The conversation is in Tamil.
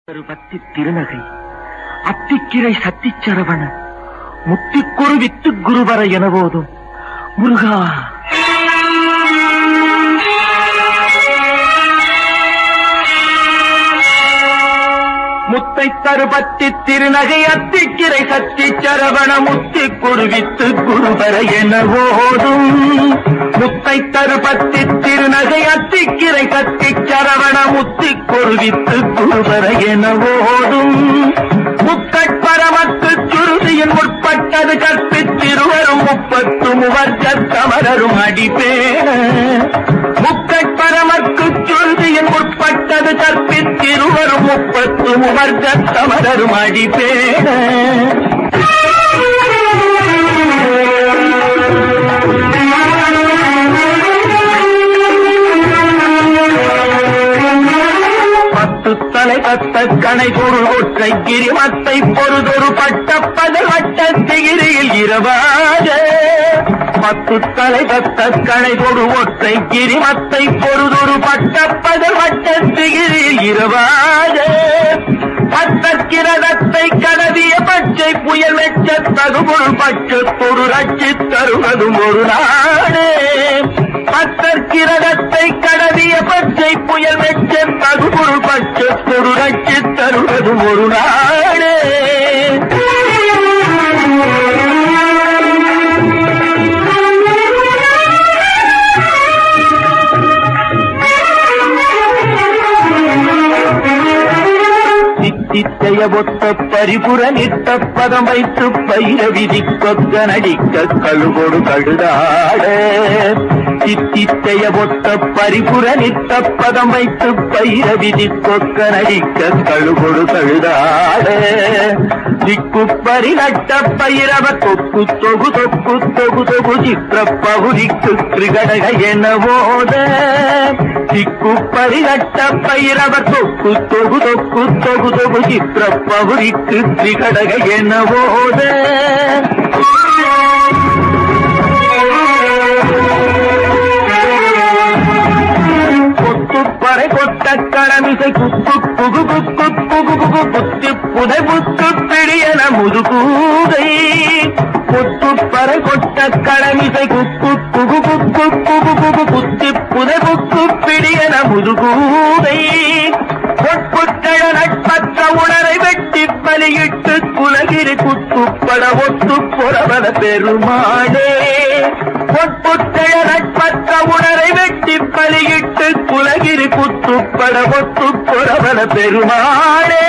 ஒரு பத்தி திருநகை அத்திக்கிரை சத்திச்சரவண முத்திக்குரு வித்து குருவர என போதும் முருகா முத்தை தருபத்தி திருநகை அத்திக்கிரை சத்தி சரவண முத்தி குருவித்து குருவர என போதும் முத்தை தருபத்தி திருநகை அத்திக்கிரை சத்தி சரவண முத்தி குருவித்து குருவர என போதும் முக்கட்பரமத்து சுருதியின் முற்பட்டது கற்பித்திருவரும் முப்பத்து முவர்க்க தமரரும் அடிப்பேன முக்கட்பரமற்கு சுருதியின் முற்பட்டது கற்பித்திருவரும் முப்பத்து முவர்க்க தமரரும் அடிப்பேன பத்து தலை பத்த கணை பொருள் ஒற்றை கிரிமத்தை பொறுதொரு பட்ட பகல் வட்ட திகிரியில் இரவாக பத்து தலை பத்த கணை பொரு ஒற்றை கிரிமத்தை பொறுதொரு பட்ட பகல் வட்ட திகிரியில் இரவாக பத்த கிரதத்தை கடவிய பச்சை புயல் வெச்ச தகுபொருள் பச்சை பொரு ரட்சி தருவதும் ஒரு நாடே பத்தர் கிரதத்தை கடவிய பச்சை புயல் வெச்ச தகுபொருள் பச்சை பொரு ரட்சி தருவதும் ஒரு நாடே சித்தித்தைய ஒத்த பரிபுர நித்த பதம் வைத்து பயிர விதி கொக்க நடிக்க கழுகொடு கழுதாட சித்தித்தைய ஒத்த பரிபுர நித்த பதம் வைத்து பயிர விதி கொக்க நடிக்க கழுகொடு கழுதாட திக்கு பரி நட்ட பயிரவ தொக்கு தொகு தொக்கு தொகு தொகு சித்திர பகுதிக்கு திரிகடக என போத திக்கு பரி நட்ட பயிரவ தொக்கு தொகு தொக்கு தொகு தொகு சித்திர பகுதிக்கு திரிகடக என போத கொத்துப்பறை கொட்ட கடமிசை குத்து புகு குக்கு புகு புகு புத்தி புதை புத்து பிடியன முதுகூதை கொத்துப்பறை கொட்ட கடமிசை குக்கு புகு குக்கு புகு புகு புத்தி புதை புக்கு பிடியன முதுகூதை பொற்புத்தழ நட்பற்ற உணரை வெட்டி பலியிட்டு குலகிரி குத்துப்பட ஒத்து புறவன பெருமாளே பொற்புத்தழ நட்பற்ற உணரை வெட்டி பலியிட்டு குலகிரி குத்துப்பட ஒத்து புறவன பெருமாளே